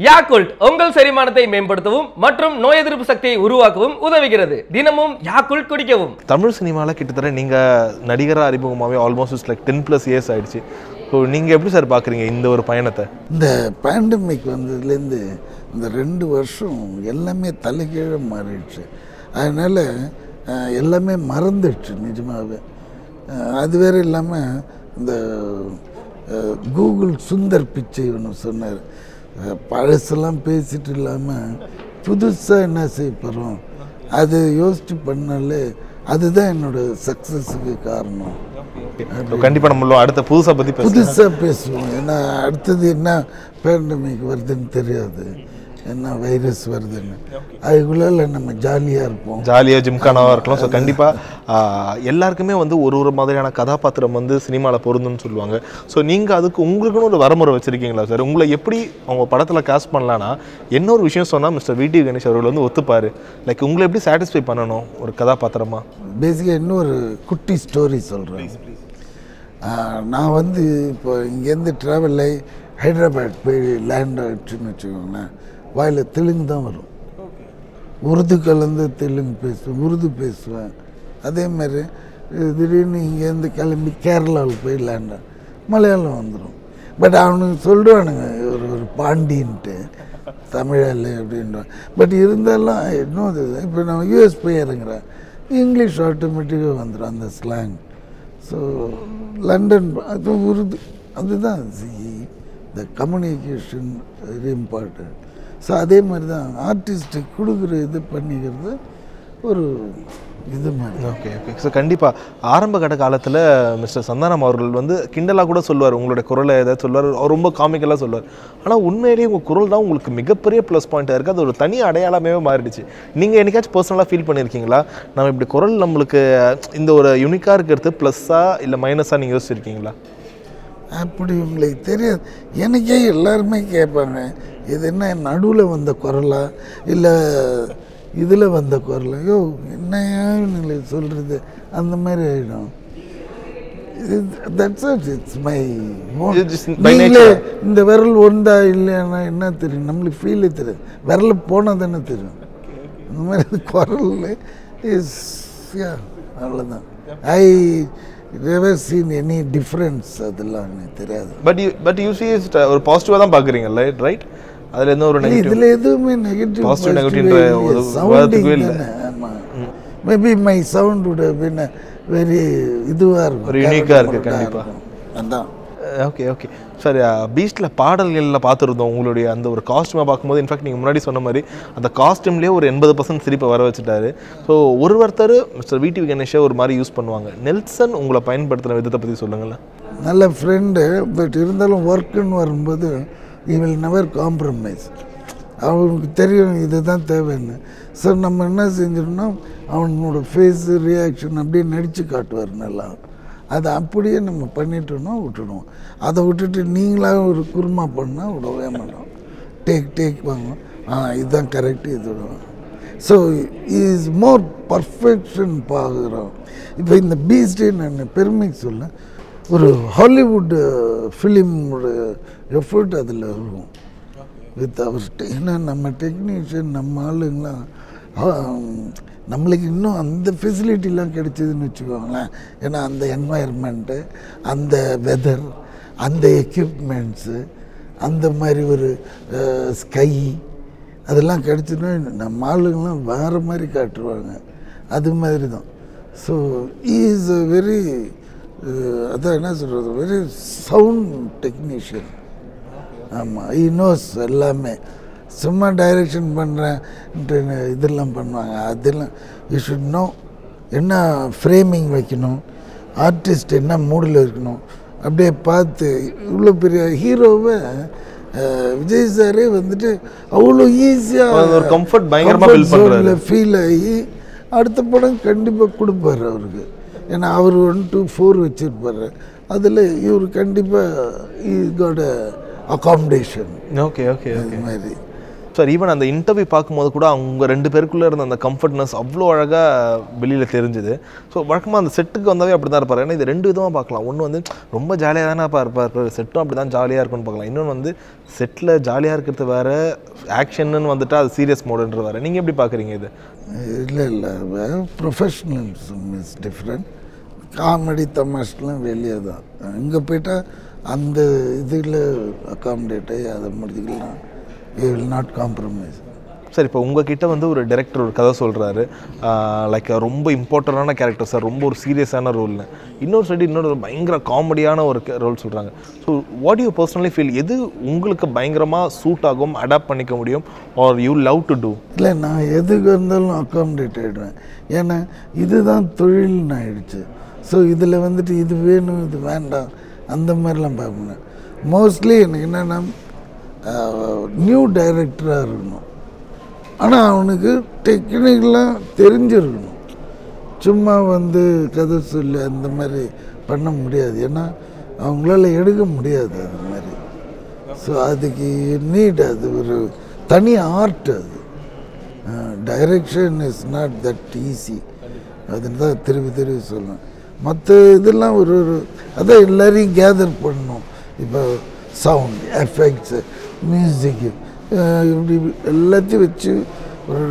Yakult உங்கள் செரிமானத்தை மேம்படுத்தவும் மற்றும் நோய் எதிர்ப்பு சக்தியை உருவாக்கவும் உதவுகிறது தினமும் யாக்குல்ட் குடிக்கவும் தமிழ் சினிமாவில் கிட்டத்தட்ட நீங்கள் நடிகராக அறிமுகமாகவே almost like ten plus years ஆயிடுச்சு ஸோ நீங்கள் எப்படி சார் பார்க்குறீங்க இந்த ஒரு பயணத்தை இந்த பேண்டமிக் வந்ததுலேருந்து இந்த ரெண்டு வருஷம் எல்லாமே தலைகீழ மாறிடுச்சு அதனால் அஹ், எல்லாமே மறந்துடுச்சு நிஜமாகவே அஹ், அது வேற இல்லாமல் இந்த அஹ், கூகுள் சுந்தர் பிச்சை ஒன்று சொன்னார் அஹ், பழசெல்லாம் பேசிட்டு இல்லாமல் புதுசாக என்ன செய்ய போகிறோம் அது யோசித்து பண்ணாலே அதுதான் என்னோட சக்ஸஸுக்கு காரணம் கண்டிப்பாக நம்மளோட அடுத்த புதுசாக பற்றி பேச புதுசாக பேசுவோம் ஏன்னா அடுத்தது என்ன பேண்டமிக் வருதுன்னு தெரியாது என்ன வைரஸ் வருதுன்னு அதுக்குள்ள நம்ம ஜாலியாக இருப்போம் ஜாலியாக ஜிம்கானாவாக இருக்கலாம் ஸோ கண்டிப்பாக எல்லாருக்குமே வந்து ஒரு ஒரு மாதிரியான கதாபாத்திரம் வந்து சினிமாவில் பொருந்தும்னு சொல்லுவாங்க ஸோ நீங்கள் அதுக்கு உங்களுக்குன்னு ஒரு வரமுறை வச்சுருக்கீங்களா சார் உங்களை எப்படி அவங்க படத்தில் காஸ்ட் பண்ணலான்னா என்ன ஒரு விஷயம் சொன்னால் மிஸ்டர் விடி கணேஷ் அவர்கள் வந்து ஒத்துப்பார் லைக் உங்களை எப்படி சாட்டிஸ்ஃபை பண்ணணும் ஒரு கதாபாத்திரமா பேசிக்காக இன்னொரு குட்டி ஸ்டோரி சொல்கிறேன் நான் வந்து இப்போ இங்கேருந்து ட்ராவல் ஆகி ஹைதராபாத் போய் லேண்ட் ஆகிடுச்சுன்னு வச்சுக்கோங்களேன் வாயில் தெலுங்கு தான் வரும் உருது கலந்து தெலுங்கு பேசுவேன் உருது பேசுவேன் அதே மாதிரி அஹ், திடீர்னு இங்கேருந்து கிளம்பி கேரளாவில் போய் லேண்ட் மலையாளம் வந்துடும் பட் அவனுக்கு சொல்லிடுவானுங்க ஒரு ஒரு பாண்டின்ட்டு தமிழால் அப்படின்றான் பட் இருந்தாலும் இன்னும் அது இப்போ நான் யூஎஸ் போய் இறங்குறேன் இங்கிலீஷ் ஆட்டோமேட்டிக்காக வந்துடும் அந்த ஸ்லாங் ஸோ லண்டன் அது உருது அதுதான் the communication very important so அதே மாதிரி தான் ஆர்டிஸ்ட்டுக்கு கொடுக்குற இது பண்ணிக்கிறது ஒரு இது மாதிரி ஓகே ஓகே ஸோ கண்டிப்பாக ஆரம்ப கட்ட காலத்தில் மிஸ்டர் சந்தானம் அவர்கள் வந்து கிண்டலாக கூட சொல்லுவார் உங்களுடைய குரலை ஏதாவது சொல்லுவார் அவர் ரொம்ப காமிக்கலாக சொல்லுவார் ஆனால் உண்மையிலேயே உங்கள் குரல் தான் உங்களுக்கு மிகப்பெரிய ப்ளஸ் பாயிண்ட்டாக இருக்குது அது ஒரு தனி அடையாளமே மாறிடுச்சு நீங்கள் என்னைக்காச்சும் பர்சனலாக ஃபீல் பண்ணியிருக்கீங்களா நம்ம இப்படி குரல் நம்மளுக்கு இந்த ஒரு யூனிக்காக இருக்கிறது ப்ளஸ்ஸாக இல்லை மைனஸாக நீங்கள் யோசிச்சிருக்கீங்களா அப்படி உங்களுக்கு தெரியாது எனக்கே எல்லாருமே கேட்பாங்க இது என்ன நடுவில் வந்த குரலா இல்லை இதில் வந்த குரலா ஐயோ என்னையா நீங்கள் சொல்கிறது அந்த மாதிரி ஆகிடும் that's it's my It's just by நீங்களே nature. இந்த விரல் ஒன்றா இல்லைன்னா என்ன தெரியும் நம்மளுக்கு ஃபீலே தெரியும் விரல் போனால் தானே தெரியும் அந்த மாதிரி குரல் இஸ் அவ்வளோதான் I never seen any difference அதெல்லாம் எனக்கு தெரியாது but you but you see ஒரு பாசிட்டிவாக தான் பார்க்குறீங்கல்ல ரைட் அதில் எந்த ஒரு இல்ல, நெகட்டிவ் இதுல எதுவுமே நெகட்டிவ் Positive, negative ன்ற ஒரு வார்த்தைக்கே இல்ல. Maybe my sound would have been very இதுவா இருக்கும் ஒரு unique-ஆ இருக்கு கேரளா கண்டிப்பா. இருக்கும். அதான் ஓகே ஓகே சரி பீஸ்டில் பாடல்களில் பார்த்துருந்தோம் உங்களுடைய அந்த ஒரு காஸ்டியூமை பார்க்கும்போது இன்ஃபேக்ட் நீங்கள் முன்னாடி சொன்ன மாதிரி அந்த காஸ்டியூம்லேயே ஒரு எண்பது பர்சன்ட் சிரிப்பை வர வச்சுட்டாரு ஸோ ஒரு ஒருத்தர் மிஸ்டர் விடிவி கணேஷை ஒரு மாதிரி யூஸ் பண்ணுவாங்க நெல்சன் உங்களை பயன்படுத்தின விதத்தை பற்றி சொல்லுங்களேன் நல்ல ஃப்ரெண்டு பட் இருந்தாலும் ஒர்க்குன்னு வரும்போது ஈ வில் நெவர் காம்ப்ரமைஸ் அவனுக்கு தெரியும் இதுதான் தேவைன்னு ஸோ நம்ம என்ன செஞ்சிடணும் அவனோட ஃபேஸ் ரியாக்ஷன் அப்படியே நடித்து காட்டுவார் நல்லா அதை அப்படியே நம்ம பண்ணிட்டோம்னா விட்டுடுவோம் அதை விட்டுட்டு நீங்களாக ஒரு குருமா பண்ணால் விடவே மாட்டோம் டேக் டேக் வாங்க ஆ இதுதான் கரெக்டு இது விடுவோம் ஸோ இஸ் மோர் பர்ஃபெக்ஷன் பார்க்குறோம் இப்போ இந்த பீஸ்டே நான் பெருமைக்கு சொல்ல ஒரு ஹாலிவுட் ஃபிலிமோட எஃபர்ட் அதில் இருக்கும் வித் அவர் ஏன்னா நம்ம டெக்னீஷியன் நம்ம ஆளுங்களாம் ஆம், நம்மளுக்கு இன்னும் அந்த ஃபெசிலிட்டிலாம் கிடைச்சதுன்னு வச்சுக்கோங்களேன் ஏன்னா அந்த என்வாயர்மெண்ட்டு அந்த வெதர் அந்த எக்யூப்மெண்ட்ஸு அந்த மாதிரி ஒரு ஸ்கை அதெல்லாம் கிடச்சுன்னா நம்ம ஆளுங்கெல்லாம் வேறு மாதிரி காட்டுருவாங்க அது மாதிரி தான் ஸோ இஸ் அ வெரி அதான் என்ன சொல்கிறது வெரி சவுண்ட் டெக்னீஷியன் ஆமாம் ஐ நோஸ் எல்லாமே சும்மா டைரக்ஷன் பண்ணுறேன்ட்டு இதெல்லாம் பண்ணுவாங்க அதெல்லாம் யூ ஷுட் நோ என்ன ஃப்ரேமிங் வைக்கணும் ஆர்டிஸ்ட் என்ன மூடில் இருக்கணும் அப்படியே பார்த்து இவ்வளோ பெரிய ஹீரோவை அஹ், விஜய் சாரே வந்துட்டு அவ்வளோ ஈஸியாக அது ஒரு comfort பயங்கரமா build பண்றாரு. ஃபீல் ஆகி அடுத்த படம் கண்டிப்பாக கொடுப்பாரு அவருக்கு ஏன்னா அவர் ஒன் டூ ஃபோர் வச்சுருப்பாரு அதில் இவர் கண்டிப்பாக is god accommodation okay okay அது மாதிரி சார் ஈவன் அந்த இன்டர்வியூ பார்க்கும்போது கூட அவங்க ரெண்டு பேருக்குள்ளே இருந்த அந்த கம்ஃபர்ட்னஸ் அவ்வளோ அழகாக வெளியில் தெரிஞ்சுது ஸோ வழக்கமாக அந்த செட்டுக்கு வந்தாவே அப்படி தான் இருப்பார் ஏன்னா இது ரெண்டு விதமாக பார்க்கலாம் ஒன்று வந்து ரொம்ப ஜாலியாக தானே இருப்பார் செட்டும் அப்படி தான் ஜாலியாக இருக்கும்னு பார்க்கலாம் இன்னொன்று வந்து செட்டில் ஜாலியாக இருக்கிறது வேறு ஆக்ஷன்னு வந்துட்டு அது சீரியஸ் மோடுன்ற வேறு நீங்கள் எப்படி பார்க்குறீங்க இது இல்லை இல்லை ப்ரொஃபஷ்னலிசம் இஸ் டிஃப்ரெண்ட் காமெடி தமாஷ்லாம் வெளியே தான் இங்கே போயிட்டால் அந்த இதில் அக்காமடேட் ஆகி அதை முடிச்சுக்கலாம் we will not compromise sir இப்போ உங்ககிட்ட வந்து ஒரு டைரக்டர் ஒரு கதை சொல்கிறாரு லைக் ரொம்ப இம்பார்ட்டண்டான கேரக்டர் சார் ரொம்ப ஒரு சீரியஸான ரோல்னு இன்னொரு சைடு இன்னொரு பயங்கர காமெடியான ஒரு ரோல் சொல்கிறாங்க so what you personally feel எது உங்களுக்கு பயங்கரமாக சூட் ஆகும் அடாப்ட் பண்ணிக்க முடியும் or you love to do இல்லை நான் எதுக்கு இருந்தாலும் அக்காமடேட் ஆகிடுவேன் ஏன்னா இதுதான் தொழில்னு ஆயிடுச்சு ஸோ இதில் வந்துட்டு இது வேணும் இது வேண்டாம் அந்த மாதிரிலாம் பார்ப்பேன் மோஸ்ட்லி எனக்கு என்னென்னா நியூ டைரக்டராக இருக்கணும் ஆனால் அவனுக்கு டெக்னிக்கெலாம் தெரிஞ்சிருக்கணும் சும்மா வந்து கதை சொல்லி அந்த மாதிரி பண்ண முடியாது ஏன்னா அவங்களால எடுக்க முடியாது அது மாதிரி ஸோ அதுக்கு நீட் அது ஒரு தனி ஆர்ட் அது direction is not that easy அதுன்னு தான் திருப்பி திருப்பி சொல்லணும் மற்ற இதெல்லாம் ஒரு ஒரு அதான் எல்லாரையும் கேதர் பண்ணணும் இப்போ சவுண்ட் எஃபெக்ட்ஸு மியூசிக்கு இப்படி எல்லாத்தையும் வச்சு ஒரு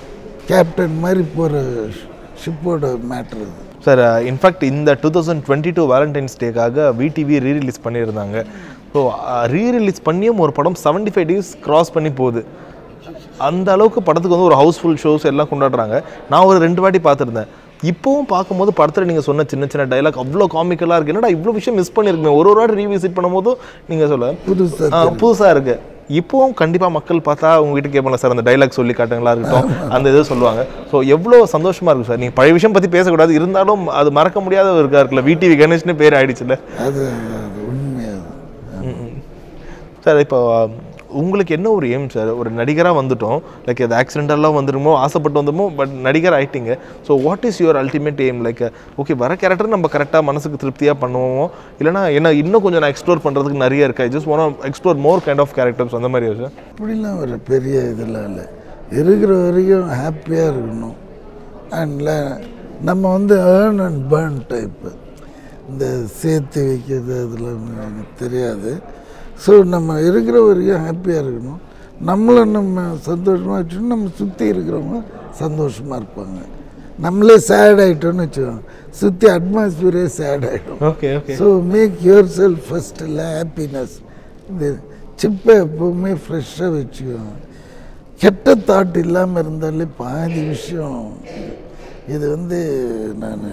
கேப்டன் மாதிரி போகிற ஷிப்போட மேட்ரு அது சார் இன்ஃபேக்ட் இந்த two thousand twenty two Valentine's டேக்காக விடிவி ரீ ரிலீஸ் பண்ணியிருந்தாங்க ஸோ ரீ ரிலீஸ் பண்ணியும் ஒரு படம் செவன்டி ஃபைவ் டேஸ் கிராஸ் பண்ணி போகுது அந்த அளவுக்கு படத்துக்கு வந்து ஒரு ஹவுஸ்ஃபுல் ஷோஸ் எல்லாம் கொண்டாடுறாங்க நான் ஒரு ரெண்டு வாட்டி பார்த்துருந்தேன் இப்போவும் பார்க்கும்போது படத்தில் நீங்கள் சொன்ன சின்ன சின்ன டைலாக் அவ்வளோ காமிக்கலாக இருக்குது என்னடா இவ்வளோ விஷயம் மிஸ் பண்ணியிருக்கேன் ஒரு ஒரு வாட்டி ரீவிசிட் பண்ணும்போதும் நீங்கள் சொல்ல புதுசாக புதுசாக இருக்கு இப்போவும் கண்டிப்பாக மக்கள் பார்த்தா உங்க வீட்டுக்கு கேட்பாங்க சார் அந்த டைலாக் சொல்லி காட்டுங்களா இருக்கட்டும் அந்த இது சொல்லுவாங்க ஸோ எவ்வளோ சந்தோஷமா இருக்கு சார் நீங்கள் பழைய விஷயம் பற்றி பேசக்கூடாது இருந்தாலும் அது மறக்க முடியாத இருக்கா இருக்குல்ல விடிவி கணேஷ்னு பேர் ஆயிடுச்சுல்ல அது அது உண்மையாது சார் இப்போ உங்களுக்கு என்ன ஒரு எய்ம் சார் ஒரு நடிகராக வந்துட்டோம் லைக் அது ஆக்சிடென்டெல்லாம் வந்துருமோ ஆசைப்பட்டு வந்துமோ பட் நடிகர் ஆயிட்டீங்க so what is your ultimate aim like okay வர கேரக்டர் நம்ம கரெக்டாக மனசுக்கு திருப்தியாக பண்ணுவோமோ இல்லைனா என்ன இன்னும் கொஞ்சம் நான் எக்ஸ்ப்ளோர் பண்ணுறதுக்கு நிறைய இருக்கா just one explore more kind of characters அந்த மாதிரி சார் இப்படிலாம் ஒரு பெரிய இதெல்லாம் இல்லை இருக்கிற வரைக்கும் ஹாப்பியாக இருக்கணும் அண்ட்ல நம்ம வந்து ஏர்ன் அண்ட் பேர்ன் டைப்பு இந்த சேர்த்து வைக்கிறது அதெல்லாம் எனக்கு தெரியாது ஸோ நம்ம இருக்கிற வரைக்கும் ஹாப்பியாக இருக்கணும் நம்மளை நம்ம சந்தோஷமாக வச்சுட்டு நம்ம சுற்றி இருக்கிறவங்க சந்தோஷமாக இருப்பாங்க நம்மளே சேட் ஆகிட்டோம்னு வச்சுக்கோங்க சுற்றி அட்மாஸ்பியரே சேட் ஆகிடும் okay okay so make yourself first இல்லை ஹாப்பினஸ் இந்த சிப்பை எப்போவுமே ஃப்ரெஷ்ஷாக வச்சுக்கோங்க கெட்ட தாட் இல்லாமல் இருந்தாலே பாதி விஷயம் இது வந்து நான்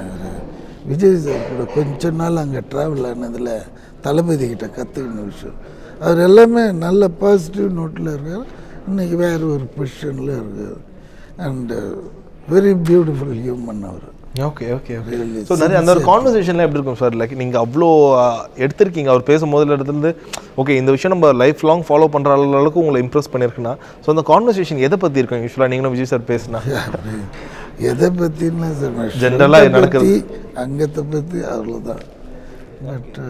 விஜய் சார் கூட கொஞ்ச நாள் அங்கே ட்ராவல் ஆனதில் தளபதி கிட்ட கற்றுக்கின விஷயம் அவர் எல்லாமே நல்ல பாசிட்டிவ் நோட்டில் இருக்கார் இன்னைக்கு வேறு ஒரு பொசிஷனில் இருக்கார் அண்டு வெரி பியூட்டிஃபுல் ஹியூமன் அவர் okay okay okay Really so நிறைய அந்த ஒரு கான்வர்சேஷன்லாம் எப்படி இருக்கும் சார் லைக் நீங்கள் அவ்வளோ அஹ், எடுத்திருக்கீங்க அவர் பேசும்போது இடத்துலேருந்து ஓகே இந்த விஷயம் நம்ம லைஃப் லாங் ஃபாலோ பண்ணுற அளவுக்கு உங்களை இம்ப்ரெஸ் பண்ணியிருக்குன்னா ஸோ அந்த கான்வர்சேஷன் எதை பற்றி இருக்கும் யூஸ்வலாக நீங்களும் விஜய் சார் பேசுனா அப்படி எதை பற்றின்னு சொன்னேன் General ஆ நடக்கிறது. அங்கத்தை பற்றி அவ்வளோதான் பட்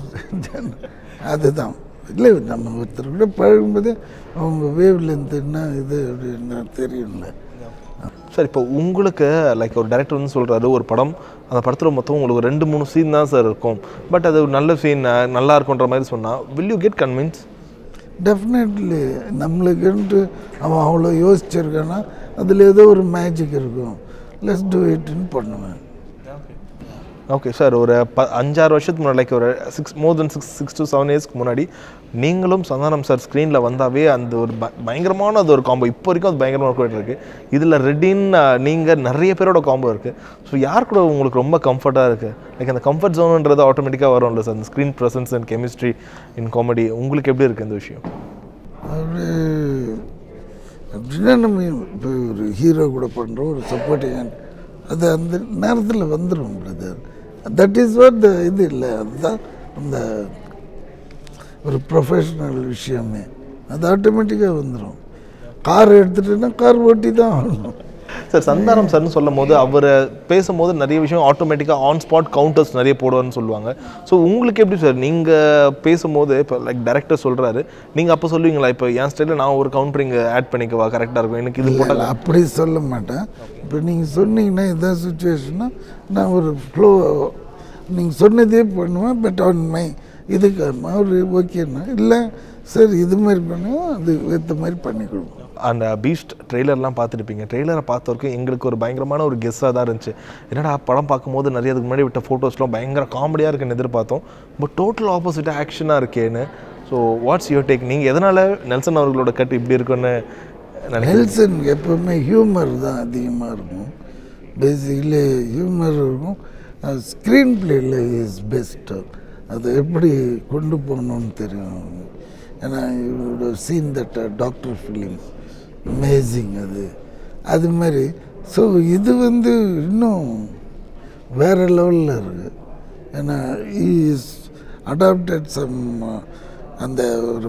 அதுதான் இல்லை நம்ம ஒருத்தர் கூட பழகும்போது அவங்க வேவ் லென்த் என்ன இது அப்படின்னு தெரியும்ல சார் இப்போ உங்களுக்கு லைக் ஒரு டேரக்டர் வந்து சொல்கிறாரு ஒரு படம் அந்த படத்தில் மொத்தம் உங்களுக்கு ஒரு ரெண்டு மூணு சீன் தான் சார் இருக்கும் பட் அது ஒரு நல்ல சீன் நல்லா இருக்குன்ற மாதிரி சொன்னால் will you get convince definitely நம்மளுக்குன்ட்டு அவன் அவ்வளோ யோசிச்சிருக்கான்னா அதில் ஏதோ ஒரு மேஜிக் இருக்கும் லெஸ் டூ இட்னு பண்ணுவேன் ஓகே சார் ஒரு ப அஞ்சாறு வருஷத்துக்கு முன்னாடி லைக் ஒரு six more then six six to seven இயர்ஸ்க்கு முன்னாடி நீங்களும் சந்தானம் சார் ஸ்க்ரீனில் வந்தாவே அந்த ஒரு ப பயங்கரமான அது ஒரு காம்போ இப்போ வரைக்கும் அது பயங்கரமாக போயிட்டு இருக்கு இதில் ரெட்டின் நீங்கள் நிறைய பேரோட காம்போ இருக்குது ஸோ யார் கூட உங்களுக்கு ரொம்ப கம்ஃபர்ட்டாக இருக்குது லைக் அந்த கம்ஃபர்ட் ஜோனுன்றது ஆட்டோமேட்டிக்காக வரும்ல சார் அந்த screen presence and chemistry in comedy உங்களுக்கு எப்படி இருக்குது இந்த விஷயம் அது அப்படின்னா நம்ம இப்போ ஒரு ஹீரோ கூட பண்ணுறோம் ஒரு சப்போர்ட்டிங் அது அந்த நேரத்தில் வந்துடும் brother that is what the இது இல்லை அதுதான் அந்த ஒரு ப்ரொஃபஷ்னல் விஷயமே அது ஆட்டோமேட்டிக்காக வந்துடும் கார் எடுத்துட்டேன்னா கார் ஓட்டி தான் ஆகணும் சார் சந்தானம் சார்னு சொல்லும் போது அவரை பேசும்போது நிறைய விஷயம் ஆட்டோமேட்டிக்காக ஆன் ஸ்பாட் கவுண்டர்ஸ் நிறைய போடுவார்னு சொல்லுவாங்க ஸோ உங்களுக்கு எப்படி சார் நீங்கள் பேசும்போது இப்போ லைக் டேரக்டர் சொல்கிறாரு நீங்கள் அப்போ சொல்லுவீங்களா இப்போ என் ஸ்டைலில் நான் ஒரு கவுண்டர் இங்கே ஆட் பண்ணிக்கவா கரெக்டாக இருக்கும் எனக்கு இது போட்டால் இல்ல, அப்படி சொல்ல மாட்டேன் இப்போ நீங்கள் சொன்னீங்கன்னா இதான் சுச்சுவேஷன்னா நான் ஒரு ஃப்ளோ நீங்கள் சொன்னதே பண்ணுவேன் பட் ஆன் மை இதுக்கு அவர் ஓகேன்னா இல்லை சரி இது மாதிரி பண்ணுவோம் அது ஏற்ற மாதிரி பண்ணி கொடுப்போம் அந்த பீஸ்ட் ட்ரெய்லர்லாம் பார்த்துருப்பீங்க ட்ரெய்லரை பார்த்த வரைக்கும் எங்களுக்கு ஒரு பயங்கரமான ஒரு கெஸ்ஸாக தான் இருந்துச்சு என்னடா படம் பார்க்கும்போது நிறைய அதுக்கு முன்னாடி விட்ட ஃபோட்டோஸ்லாம் பயங்கர காமெடியாக இருக்குன்னு எதிர்பார்த்தோம் பட் டோட்டல் ஆப்போசிட்டாக ஆக்ஷனாக இருக்கேன்னு ஸோ வாட்ஸ் யுவர் டேக் நீங்கள் எதனால் நெல்சன் அவர்களோட கட் இப்படி இருக்குன்னு நினைக்கிறீங்க நெல்சன் எப்பவுமே ஹியூமர் தான் அதிகமாக இருக்கும் பேசிக்கலி ஹியூமர் இருக்கும் ஸ்க்ரீன் பிளேயில் இஸ் பெஸ்ட்டு அது எப்படி கொண்டு போகணும்னு தெரியும் ஏன்னா scene that Doctor film amazing அது அது மாதிரி ஸோ இது வந்து இன்னும் வேறு லெவலில் இருக்குது ஏன்னா இஸ் அடாப்டட் சம் அந்த ஒரு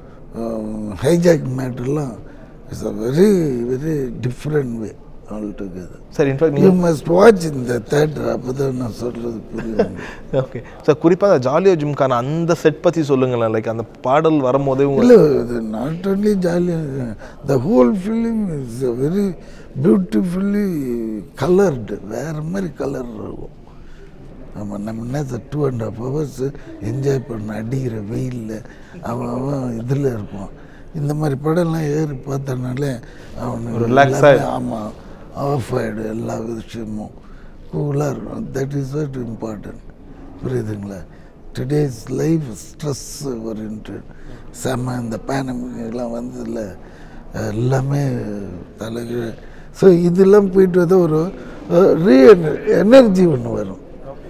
ஹைஜாக் மேட்டர்லாம் it's a very very different way altogether sir in fact you must watch இந்த தேட்டர் அப்போ தான் நான் சொல்கிறது புரியும் ஓகே சார் குறிப்பாக ஜாலியோ ஜிம்கான அந்த செட் பற்றி சொல்லுங்களேன் லைக் அந்த பாடல் வரும்போதே உங்க இல்லை இது நாட் ஒன்லி ஜாலியாக the whole film is very beautifully coloured வேறு மாதிரி கலர் இருக்கும் ஆமாம் நம்ம என்ன two and half hours enjoy பண்ண அடிக்கிற வெயிலில் அவன் அவன் இதில் இருப்பான் இந்த மாதிரி படம்லாம் ஏறி பார்த்தனாலே அவனுக்கு relax எல்லாமே, ஆமாம் ஆஃப் ஆகிடு எல்லா விஷயமும் கூலாக இருக்கும் தட் இஸ் வாட் இம்பார்ட்டன்ட் புரியுதுங்களா டுடேஸ் லைஃப் ஸ்ட்ரெஸ் ஓரியன்ட் செம்ம இந்த பேனமிக்லாம் வந்ததில்ல எல்லாமே தலைக்கு ஸோ இதெல்லாம் போயிட்டு வந்து ஒரு ரீ எனர்ஜி ஒன்று வரும்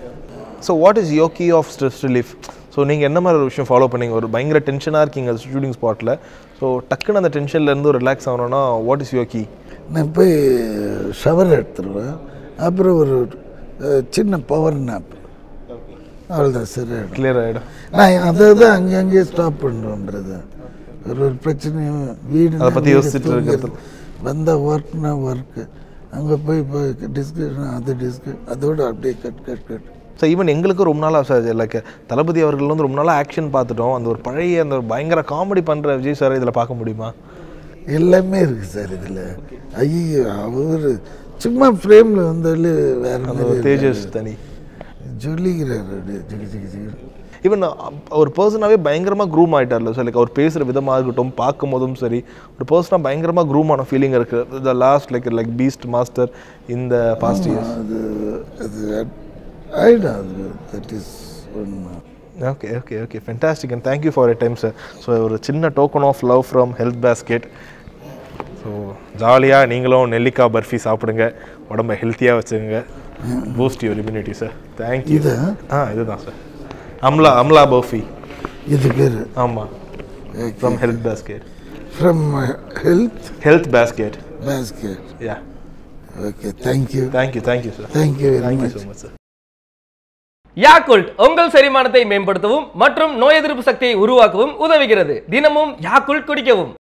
so what is your key of stress relief so நீங்கள் என்ன மாதிரி ஒரு விஷயம் ஃபாலோ பண்ணீங்க ஒரு பயங்கர டென்ஷனாக இருக்கீங்க ஷூட்டிங் ஸ்பாட்டில் ஸோ டக்குன்னு அந்த டென்ஷன்லேருந்து ரிலாக்ஸ் ஆகணும்னா வாட் இஸ் யோர் கீ நான் போய் ஷவர் எடுத்துருவேன் அப்புறம் ஒரு அஹ், சின்ன பவர் நாப் அவ்வளோதான் சரியாயிடும் கிளியர் ஆகிடும் நான் அதை தான் அங்கங்கே ஸ்டாப் பண்ணுறோன்றது ஒரு ஒரு பிரச்சனையும் வீடு அதை பத்தி யோசிச்சுட்டு இருக்கிறது. வந்த ஒர்க்னா ஒர்க்கு அங்கே போய் இப்போ டிஸ்கஷன் அது டிஸ்க அதோட அப்படியே cut cut cut so even எங்களுக்கு ரொம்ப நாளாக சார் லைக் தளபதி அவர்கள் வந்து ரொம்ப நாளாக ஆக்ஷன் பார்த்துட்டோம் அந்த ஒரு பழைய அந்த ஒரு பயங்கர காமெடி பண்ணுற விஜய் சார் இதில் பார்க்க முடியுமா எல்லாமே இருக்குது சார் இதில் ஐயோ அவர் சும்மா ஃப்ரேமில் வந்தாலே வேற அந்த மாதிரி ஒரு தேஜஸ் தனி சொல்லிக்கிறார் அப்படியே ஜிகி ஜிகி ஜிகி ஈவன் ஒரு பர்சனாகவே பயங்கரமாக க்ரூம் ஆகிட்டார்ல ஸோ லைக் அவர் பேசுகிற விதமாக இருக்கட்டும் பார்க்கும் போதும் சரி ஒரு பர்சனாக பயங்கரமாக க்ரூம் ஆன ஃபீலிங் இருக்குது the last like like Beast Master இந்த பாஸ்ட் இயர்ஸ் அது அது ஆயிடும் அது தட் இஸ் ஒன்று okay okay okay fantastic and thank you for a time sir so ஒரு சின்ன token of love from Health Basket so ஜாலியாக நீங்களும் நெல்லிக்காய் பர்ஃபி சாப்பிடுங்க உடம்ப ஹெல்த்தியாக வச்சுக்கோங்க boost your immunity sir thank you இது ஆ இதுதான் சார் அம்லா அம்லா பர்ஃபி இது பேர் ஆமாம் from Health Basket from Health Health Basket Basket yeah okay thank you thank you thank you sir thank you very thank you much so much sir Yakult உங்கள் செரிமானத்தை மேம்படுத்தவும் மற்றும் நோய் எதிர்ப்பு சக்தியை உருவாக்கவும் உதவுகிறது தினமும் யாக்குல்ட் குடிக்கவும்